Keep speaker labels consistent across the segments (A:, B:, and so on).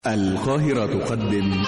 A: القاهرة تقدم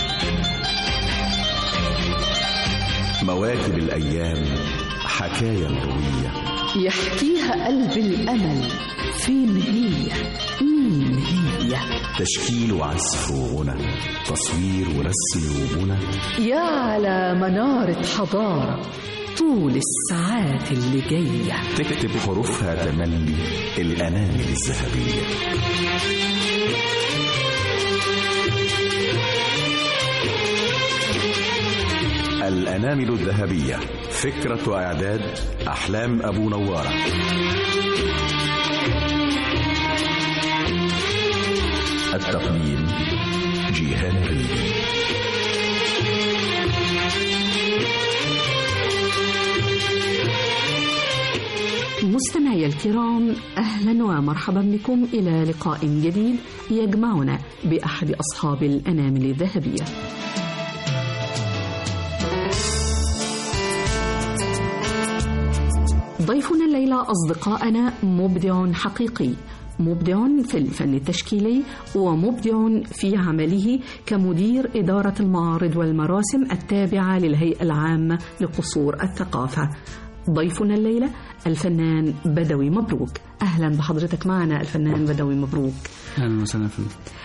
A: مواكب الأيام حكاية روية
B: يحكيها قلب الأمل فين هي مين هي
A: تشكيل وعزف وغنى تصوير ورسم وبنى
B: يا على منارة حضارة طول الساعات اللي جاية
A: تكتب حروفها تملي الأنامل الذهبية الأنامل الذهبية فكرة وإعداد أحلام أبو نوارة التقديم جيهان ريدي
B: مستمعي الكرام أهلا ومرحبا بكم إلى لقاء جديد يجمعنا بأحد أصحاب الأنامل الذهبية ضيفنا الليلة أصدقائنا مبدع حقيقي مبدع في الفن التشكيلي ومبدع في عمله كمدير إدارة المعارض والمراسم التابعة للهيئة العامة لقصور الثقافة ضيفنا الليلة الفنان بدوي مبروك أهلا بحضرتك معنا الفنان بدوي مبروك
C: اهلا وسهلا فيك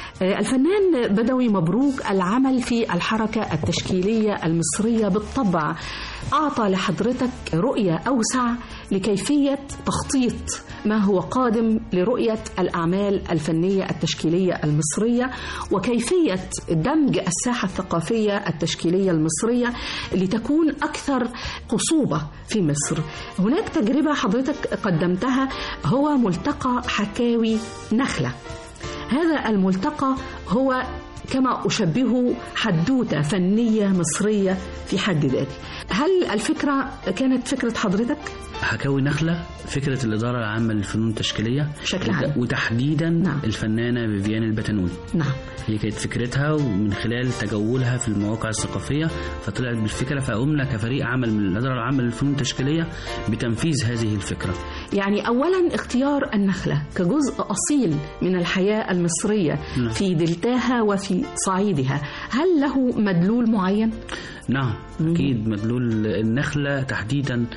B: الفنان بدوي مبروك العمل في الحركة التشكيلية المصرية بالطبع أعطى لحضرتك رؤية أوسع لكيفية تخطيط ما هو قادم لرؤية الأعمال الفنية التشكيلية المصرية وكيفية دمج الساحة الثقافية التشكيلية المصرية لتكون أكثر خصوبة في مصر هناك تجربة حضرتك قدمتها هو ملتقى حكاوي نخلة هذا الملتقى هو كما أشبهه حدوتة فنية مصرية في حد ذاته هل الفكرة كانت فكرة حضرتك؟
C: حكاوي نخلة فكرة الإدارة العامة للفنون التشكيلية
B: بشكل
C: وت-
B: عام.
C: وتحديدا
B: نعم.
C: الفنانة فيفيان البتنوني
B: نعم
C: هي كانت فكرتها ومن خلال تجولها في المواقع الثقافية فطلعت بالفكرة فقمنا كفريق عمل من الإدارة العامة للفنون التشكيلية بتنفيذ هذه الفكرة
B: يعني أولا اختيار النخلة كجزء أصيل من الحياة المصرية
C: نعم.
B: في دلتاها وفي صعيدها هل له مدلول معين؟
C: نعم أكيد مدلول النخلة تحديدا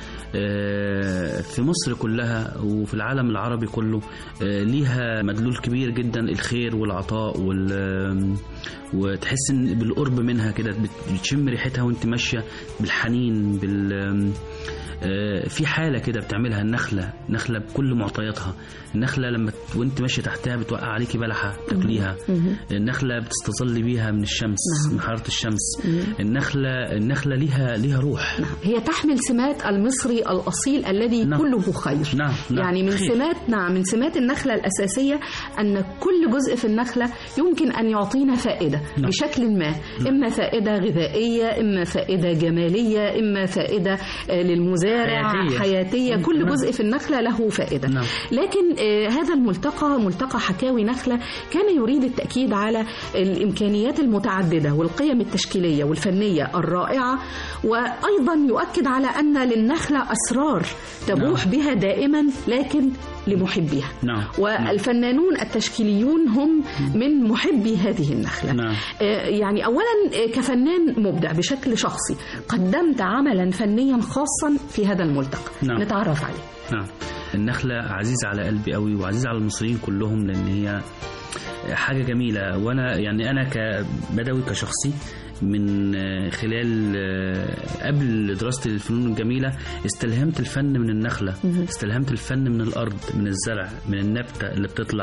C: آه، في مصر كلها وفي العالم العربي كله آه، ليها مدلول كبير جدا الخير والعطاء وال آم، وتحس ان بالقرب منها كده بت- بتشم ريحتها وانت ماشيه بالحنين بال آم، آه، في حاله كده بتعملها النخله نخله بكل معطياتها النخله لما ت- وانت ماشيه تحتها بتوقع عليكي بلحه تاكليها النخله بتستظل بيها من الشمس
B: نعم.
C: من حراره الشمس النخله النخله ليها ليها روح
B: هي تحمل سمات المصري الأصيل الذي
C: نعم.
B: كله خير
C: نعم، نعم.
B: يعني من
C: خير.
B: سمات نعم من سمات النخلة الأساسية أن كل جزء في النخلة يمكن أن يعطينا فائدة
C: نعم.
B: بشكل ما إما فائدة غذائية إما فائدة جمالية إما فائدة آه، للمزارع
C: حياتية.
B: حياتية كل
C: نعم.
B: جزء في النخلة له فائدة
C: نعم.
B: لكن آه، هذا الملتقى ملتقى حكاوي نخلة كان يريد التأكيد على الإمكانيات المتعددة والقيم التشكيلية والفنية الرائعة وأيضا يؤكد على أن للنخلة أسرار تبوح
C: نعم.
B: بها دائما لكن لمحبيها
C: نعم
B: والفنانون التشكيليون هم من محبي هذه النخلة
C: نعم.
B: آه، يعني أولا آه، كفنان مبدع بشكل شخصي قدمت عملا فنيا خاصا في هذا الملتقى
C: نعم.
B: نتعرف عليه
C: نعم النخلة عزيزة على قلبي قوي وعزيزة على المصريين كلهم لأن هي حاجة جميلة وأنا يعني أنا كبدوي كشخصي من خلال قبل دراستي للفنون الجميلة استلهمت الفن من النخلة استلهمت الفن من الأرض من الزرع من النبتة اللي بتطلع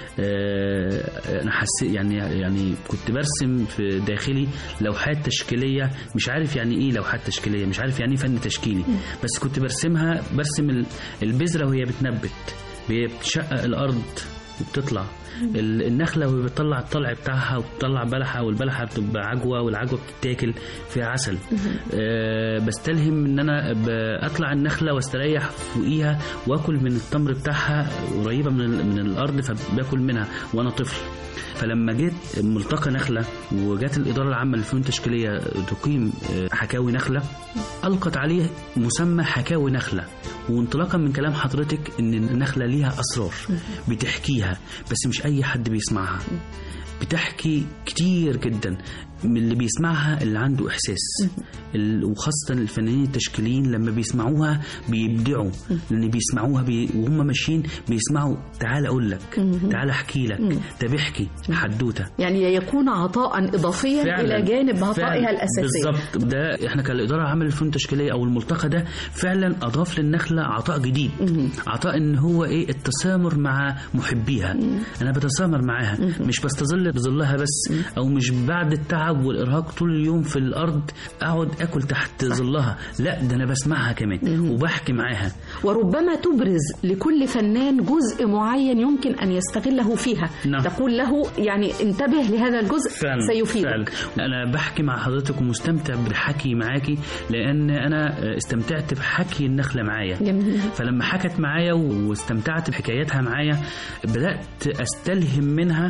C: أنا حسيت يعني يعني كنت برسم في داخلي لوحات تشكيلية مش عارف يعني إيه لوحات تشكيلية مش عارف يعني إيه فن تشكيلي بس كنت برسمها برسم ال- البذرة وهي بتنبت هي بتشقق الأرض وبتطلع ال- النخلة وهي بتطلع الطلع بتاعها وبتطلع بلحة والبلحة بتبقى عجوة والعجوة بتتاكل فيها عسل أه بستلهم ان انا ب- اطلع النخلة واستريح فوقيها واكل من التمر بتاعها قريبة من, ال- من الارض فباكل منها وانا طفل فلما جيت ملتقى نخلة وجات الإدارة العامة للفنون التشكيلية تقيم آه، حكاوي نخلة ألقت عليه مسمى حكاوي نخلة وانطلاقا من كلام حضرتك إن النخلة ليها أسرار بتحكيها بس مش أي حد بيسمعها بتحكي كتير جدا من اللي بيسمعها اللي عنده احساس ال- وخاصه الفنانين التشكيليين لما بيسمعوها بيبدعوا لان بيسمعوها بي وهم ماشيين بيسمعوا تعال اقول لك تعال احكي لك طب احكي حدوته
B: يعني يكون عطاء إضافيا إلى جانب عطائها
C: فعلاً.
B: الأساسي
C: بالظبط ده احنا كالاداره عمل الفنون التشكيليه او الملتقى ده فعلا اضاف للنخله عطاء جديد عطاء ان هو ايه التسامر مع محبيها انا بتسامر معاها مش بستظل بظلها بس او مش بعد التعب والارهاق طول اليوم في الارض اقعد اكل تحت ظلها لا ده انا بسمعها كمان وبحكي معاها
B: وربما تبرز لكل فنان جزء معين يمكن أن يستغله فيها
C: نعم.
B: تقول له يعني انتبه لهذا الجزء
C: فعلا
B: سيفيدك
C: فعلا انا بحكي مع حضرتك ومستمتع بالحكي معاكي لان انا استمتعت بحكي النخله معايا
B: جميل
C: فلما حكت معايا واستمتعت بحكاياتها معايا بدأت أستلهم منها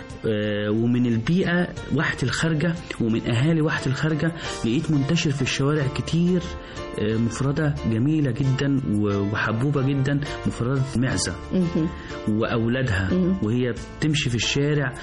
C: آه، ومن البيئة واحة الخارجة ومن أهالي واحة الخارجة لقيت منتشر في الشوارع كتير آه، مفردة جميلة جدا و- وحبوبة جدا مفردة معزة
B: مهم.
C: وأولادها وهي بتمشي في الشارع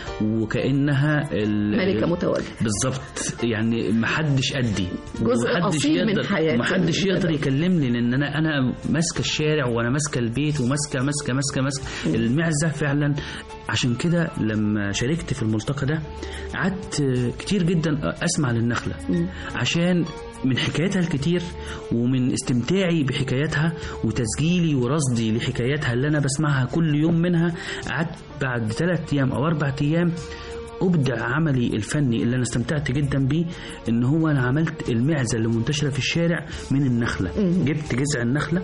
C: وكأنها ال-
B: ملكة متواجدة
C: بالظبط يعني محدش قدي
B: جزء
C: ومحدش
B: أصيل من
C: يقدر-
B: حياة
C: ومحدش يقدر
B: البني.
C: يكلمني لان انا انا ماسكه الشارع وانا ماسكه البيت وماسكه ماسكه ماسكه ماسكه المعزه فعلا عشان كده لما شاركت في الملتقى ده قعدت كتير جدا اسمع للنخله عشان من حكاياتها الكتير ومن استمتاعي بحكاياتها وتسجيلي ورصدي لحكاياتها اللي انا بسمعها كل يوم منها قعدت بعد ثلاث ايام او اربع ايام ابدع عملي الفني اللي انا استمتعت جدا بيه ان هو انا عملت المعزه اللي منتشره في الشارع من النخله جبت جذع النخله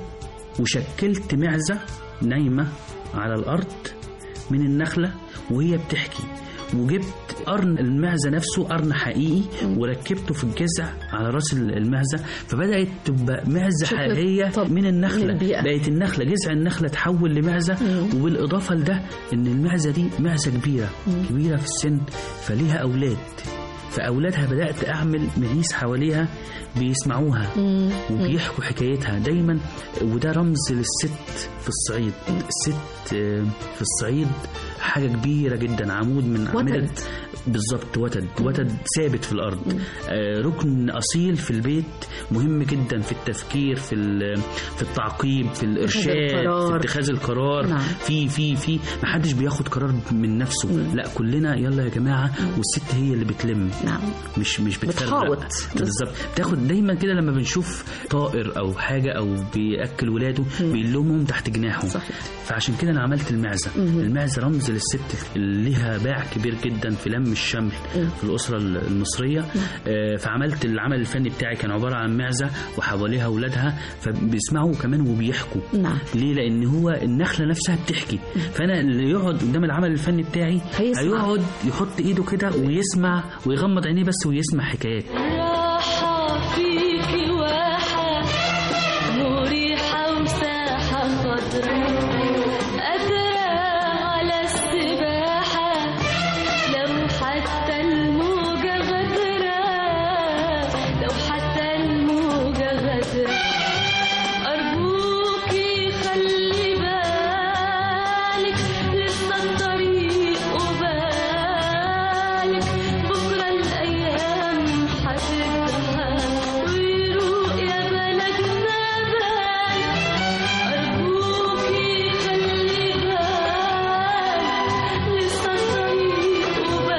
C: وشكلت معزه نايمه على الارض من النخله وهي بتحكي وجبت قرن المعزه نفسه قرن حقيقي وركبته في الجذع على راس المعزه فبدات تبقى معزه
B: شكل
C: حقيقيه
B: طب
C: من
B: من
C: النخله
B: البيئة.
C: بقت النخله جذع النخله تحول لمعزه وبالاضافه لده ان المعزه دي معزه كبيره كبيره في السن فليها اولاد فاولادها بدات اعمل مهيس حواليها بيسمعوها وبيحكوا حكايتها دايما وده رمز للست في الصعيد الست آه، في الصعيد حاجه كبيره جدا عمود من اعمده
B: وتد.
C: بالظبط وتد وتد ثابت في الارض آه، ركن اصيل في البيت مهم جدا في التفكير في ال- في التعقيب في الارشاد
B: القرار.
C: في اتخاذ القرار
B: نعم.
C: في في في ما حدش بياخد قرار من نفسه لا كلنا يلا يا جماعه والست هي اللي بتلم
B: نعم
C: مش مش بتفرق
B: بتحاوط.
C: بالظبط بتاخد دايما كده لما بنشوف طائر او حاجه او بياكل ولاده بيلمهم تحت جناحه
B: صحيح.
C: فعشان كده انا عملت المعزه المعزه رمز للست اللي ليها باع كبير جدا في لم الشمل في الاسره المصريه آه، فعملت العمل الفني بتاعي كان عباره عن معزه وحواليها اولادها فبيسمعوا كمان وبيحكوا
B: نعم
C: ليه لان هو النخله نفسها بتحكي فانا اللي يقعد قدام العمل الفني بتاعي
B: هيسمع.
C: هيقعد يحط ايده كده ويسمع ويغمض عينيه بس ويسمع حكايات
D: راحة فيكي واحة مريحة وساحة خضراء قادرة على السباحة لو حتى الموجة غدرة لو حتى الموجة غدرة أرجوكي خلي بالك لسه الطريق وبالك بكرة الأيام هتبقى ويروق يا بلدنا بالك أرجوكي خلي بالك لسه الطريق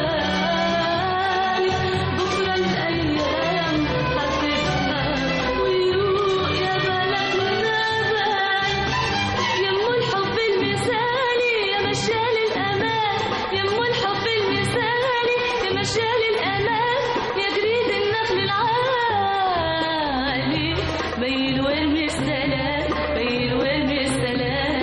D: وبالك بكرة الأيام هتبقى ويروق يا بلدنا بالك يمو الحب المثالي يا مشال الأمان يمو الحب المثالي يا مشال الأمان يا جريد النخل العالي بين وارمي السلام بين وارمي السلام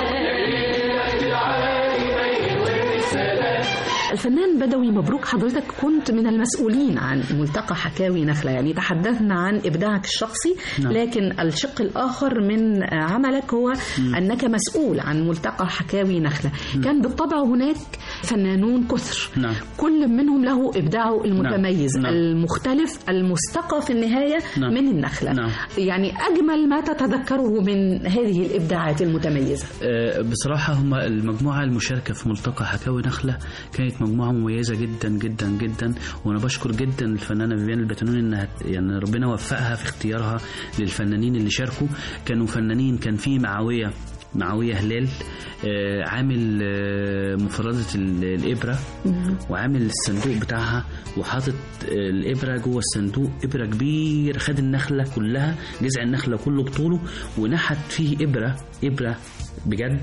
B: الفنان بدوي مبروك حضرتك كنت من المسؤولين عن ملتقى حكاوي نخلة يعني تحدثنا عن إبداعك الشخصي
C: نعم.
B: لكن الشق الآخر من عملك هو أنك مسؤول عن ملتقى حكاوي نخلة كان بالطبع هناك فنانون كثر
C: نعم.
B: كل منهم له إبداعه المتميز
C: نعم.
B: المختلف المستقى في النهاية
C: نعم.
B: من النخلة
C: نعم.
B: يعني أجمل ما تتذكره من هذه الإبداعات المتميزة
C: آه، بصراحة هم المجموعة المشاركة في ملتقى حكاوي نخلة كانت مجموعة مميزه جدا جدا جدا وانا بشكر جدا الفنانه فيفيان البتنون انها يعني ربنا وفقها في اختيارها للفنانين اللي شاركوا كانوا فنانين كان في معاويه معاويه هلال آه، عامل آه، مفردة ال- الإبرة وعامل الصندوق بتاعها وحاطط آه، الإبرة جوه الصندوق إبرة كبير خد النخلة كلها جذع النخلة كله بطوله ونحت فيه إبرة إبرة بجد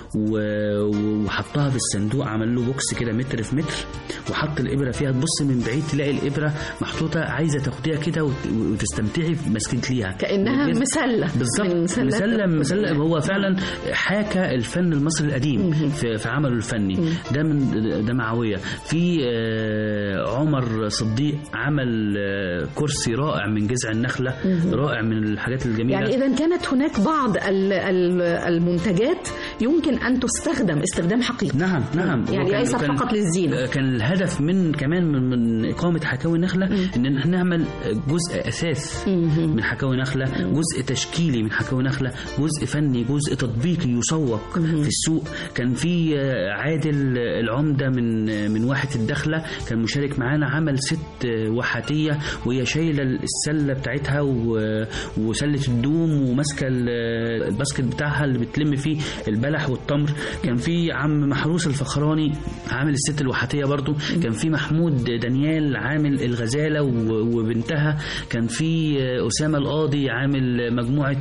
C: و- وحطها في الصندوق عمل له بوكس كده متر في متر وحط الإبرة فيها تبص من بعيد تلاقي الإبرة محطوطة عايزة تاخديها كده وت- وتستمتعي بمسكت ليها
B: كأنها
C: بجد.
B: مسلة
C: بالظبط
B: من مسلات
C: مسلم مسلم
B: القدماء.
C: هو فعلا حاكى الفن المصري القديم في, في عمله الفني ده من ده معاويه في آه، عمر صديق عمل آه، كرسي رائع من جذع النخله رائع من الحاجات الجميله
B: يعني إذا كانت هناك بعض ال- ال- المنتجات يمكن أن تستخدم استخدام حقيقي
C: نعم نعم
B: يعني
C: وكان-
B: ليس
C: وكان-
B: فقط للزينة.
C: كان الهدف من كمان من, من اقامه حكاوي النخله ان احنا نعمل جزء اساس من حكاوي نخله جزء تشكيلي من حكاوي نخله جزء فني جزء تطبيقي يسوق في السوق كان في آه، عادل العمده من آه، من واحه الدخله كان مشارك معانا عمل ست آه، وحاتيه وهي شايله السله بتاعتها و- وسله الدوم وماسكه ال- الباسكت بتاعها اللي بتلم فيه البلح والتمر كان في عم محروس الفخراني عامل الست الوحاتيه برضو كان في محمود دانيال عامل الغزاله و- وبنتها كان في اسامه القاضي عامل مجموعه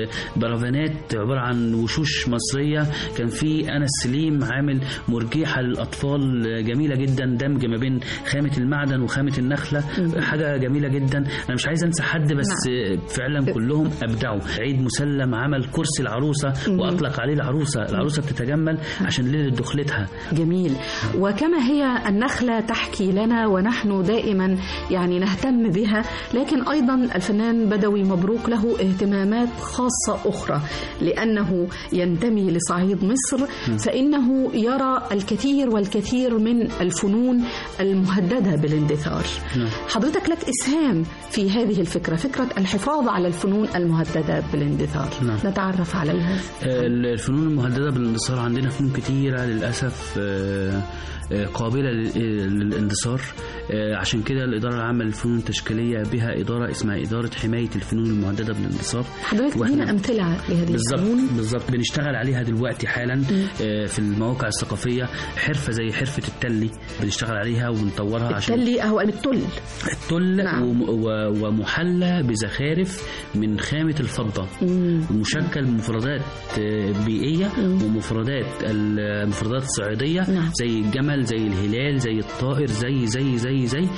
C: برافانات عباره عن وشوش مصريه كان في انس سليم عامل مرجيحه للاطفال جميله جدا دمج ما بين خامه المعدن وخامه النخله حاجه جميله جدا انا مش عايز انسى حد بس فعلا كلهم ابدعوا عيد مسلم عمل كرسي العروسه واطلق عليه العروسه العروسه بتتجمل عشان ليله دخلتها
B: جميل وكما هي النخلة تحكي لنا ونحن دائما يعني نهتم بها لكن أيضا الفنان بدوي مبروك له اهتمامات خاصة أخرى لأنه ينتمي لصعيد مصر فإنه يرى الكثير والكثير من الفنون المهددة بالاندثار
C: نعم.
B: حضرتك لك إسهام في هذه الفكرة فكرة الحفاظ على الفنون المهددة بالاندثار
C: نعم.
B: نتعرف عليها
C: الفنون المهددة بالاندثار عندنا فنون كتيرة للأسف آه، آه، قابلة لل- للاندثار آه، عشان كده الإدارة العامة للفنون التشكيلية بها إدارة اسمها إدارة حماية الفنون المهددة بالاندثار
B: حضرتك
C: وإحنا-
B: تدينا أمثلة لهذه
C: بالظبط
B: الفنون
C: بالظبط بنشتغل عليها دلوقتي حالا آه، في المواقع الثقافية حرفة زي حرفة التلي بنشتغل عليها وبنطورها عشان
B: التلي أهو التل
C: التل
B: نعم.
C: وم- و- ومحلى بزخارف من خامة الفضة مشكل بمفردات آه، بيئية ومفردات المفردات الصعيدية
B: نعم.
C: زي الجمل زي الهلال زي الطائر زي زي زي زي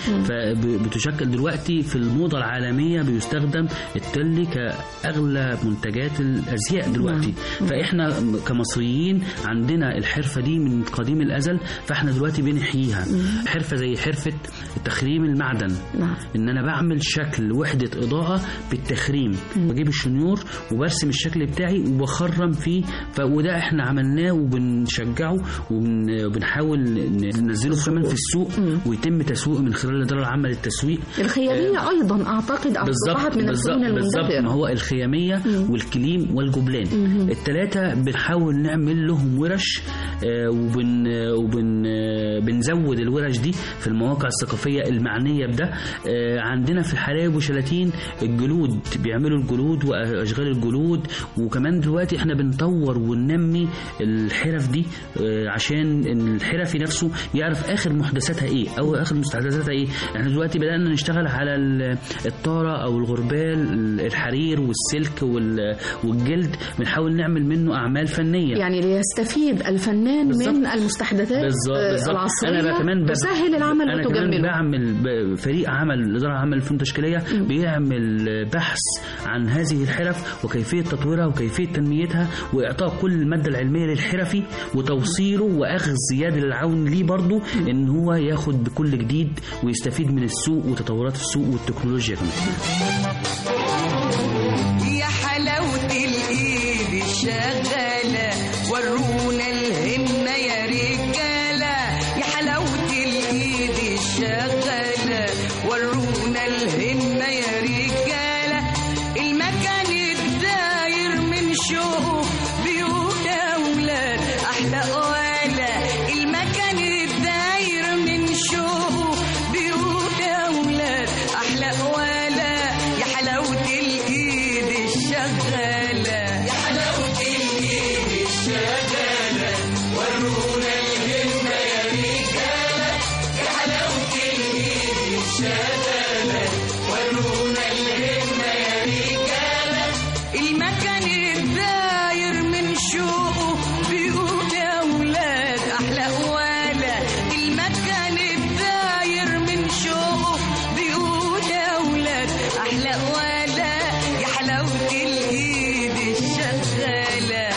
C: فبتشكل دلوقتي في الموضة العالمية بيستخدم التل كأغلى منتجات الأزياء دلوقتي فإحنا كمصريين عندنا الحرفة دي من قديم الأزل فإحنا دلوقتي بنحييها حرفة زي حرفة تخريم المعدن
B: نعم
C: ان انا بعمل شكل وحده اضاءه بالتخريم بجيب الشنيور وبرسم الشكل بتاعي وبخرم فيه ف... وده احنا عملناه وبنشجعه وبن- وبنحاول ن- ننزله كمان في السوق ويتم تسويقه من خلال الاداره العامه للتسويق
B: الخيامية أيضا أعتقد أصبحت من الفنون
C: بالظبط ما
B: المندثرة
C: هو الخياميه والكليم والجبلان الثلاثه بنحاول نعمل لهم ورش آه، وبن وبن آه، بنزود الورش دي في المواقع الثقافيه المعنيه بده آه، عندنا في الحلايب وشلاتين الجلود بيعملوا الجلود واشغال الجلود وكمان دلوقتي احنا بنطور وننمي الحرف دي آه، عشان إن الحرفي نفسه يعرف اخر محدثاتها ايه او اخر مستحدثاتها ايه احنا دلوقتي بدانا نشتغل على ال- الطاره او الغربال الحرير والسلك وال- والجلد بنحاول نعمل منه اعمال فنيه
B: يعني ليستفيد الفنان
C: بالظبط.
B: من المستحدثات
C: بالظبط
B: آه،
C: بالظبط
B: العصرية
C: انا بقى كمان ب-
B: تسهل العمل
C: انا كمان
B: وتجمله
C: بعمل ب- فريق عمل الاداره العامه للفنون التشكيليه بيعمل بحث عن هذه الحرف وكيفيه تطويرها وكيفيه تنميتها واعطاء كل الماده العلميه للحرفي وتوصيله واخذ زياده العون ليه برضه ان هو ياخد بكل جديد ويستفيد من السوق وتطورات السوق والتكنولوجيا كمان
E: يا حلاوة الإيد الشغالة ورونا الهمة يا رجالة يا حلاوة الإيد الشغالة ورونا الهمة يا رجالة المكان الداير من شوق بيوت أولاد أحلى قوالة المكان الداير من المكان الداير من شوقه بيقول يا ولاد احلى ولا المكان الداير من شوقه بيقول يا ولاد احلى ولا يا حلاوه الايد الشغاله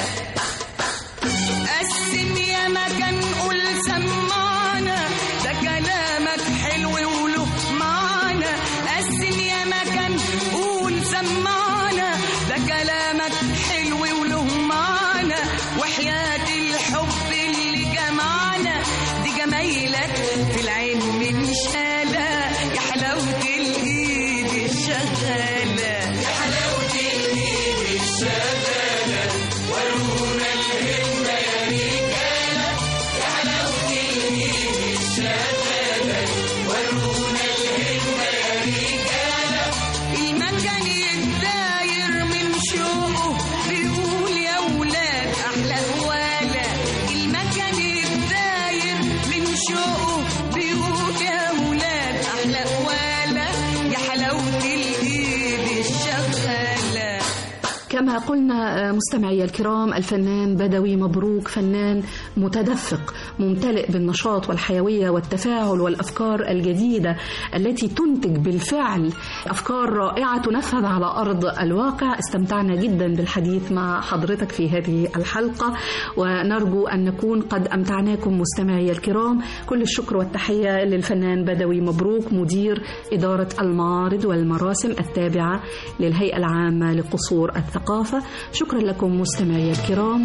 E: قسم يا مكان قول سمعنا ده كلامك حلو وله معنى قسم يا مكان قول سمعنا ده كلامك حلو وله معنى وحياة الحب اللي جمعنا دي جمايلك في العين من شالة يا حلاوة الإيد الشغالة يا حلاوة الإيد الشغالة ورونا الهمة يا رجالة يا حلاوة الإيد الشغالة ورونا الهمة يا رجالة المكان الداير من شوقه بيقول يا ولاد أحلى هواله المكان الداير من شوقه بيقول يا ولاد أحلى هواله يا حلاوة الإيد الشغالة
B: كما قلنا آه، مستمعي الكرام الفنان بدوي مبروك فنان متدفق ممتلئ بالنشاط والحيوية والتفاعل والأفكار الجديدة التي تنتج بالفعل أفكار رائعة تنفذ على أرض الواقع استمتعنا جدا بالحديث مع حضرتك في هذه الحلقة ونرجو أن نكون قد أمتعناكم مستمعي الكرام كل الشكر والتحية للفنان بدوي مبروك مدير إدارة المعارض والمراسم التابعة للهيئة العامة لقصور الثقافة شكرا لكم مستمعي الكرام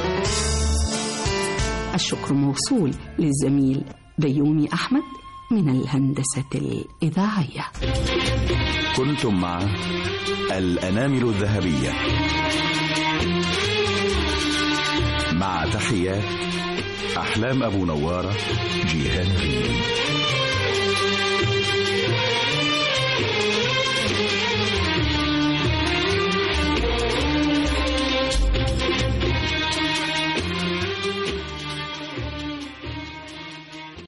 B: الشكر موصول للزميل بيومي أحمد من الهندسة الإذاعية
A: كنتم مع الأنامل الذهبية مع تحيات أحلام أبو نوارة جيهان ريمي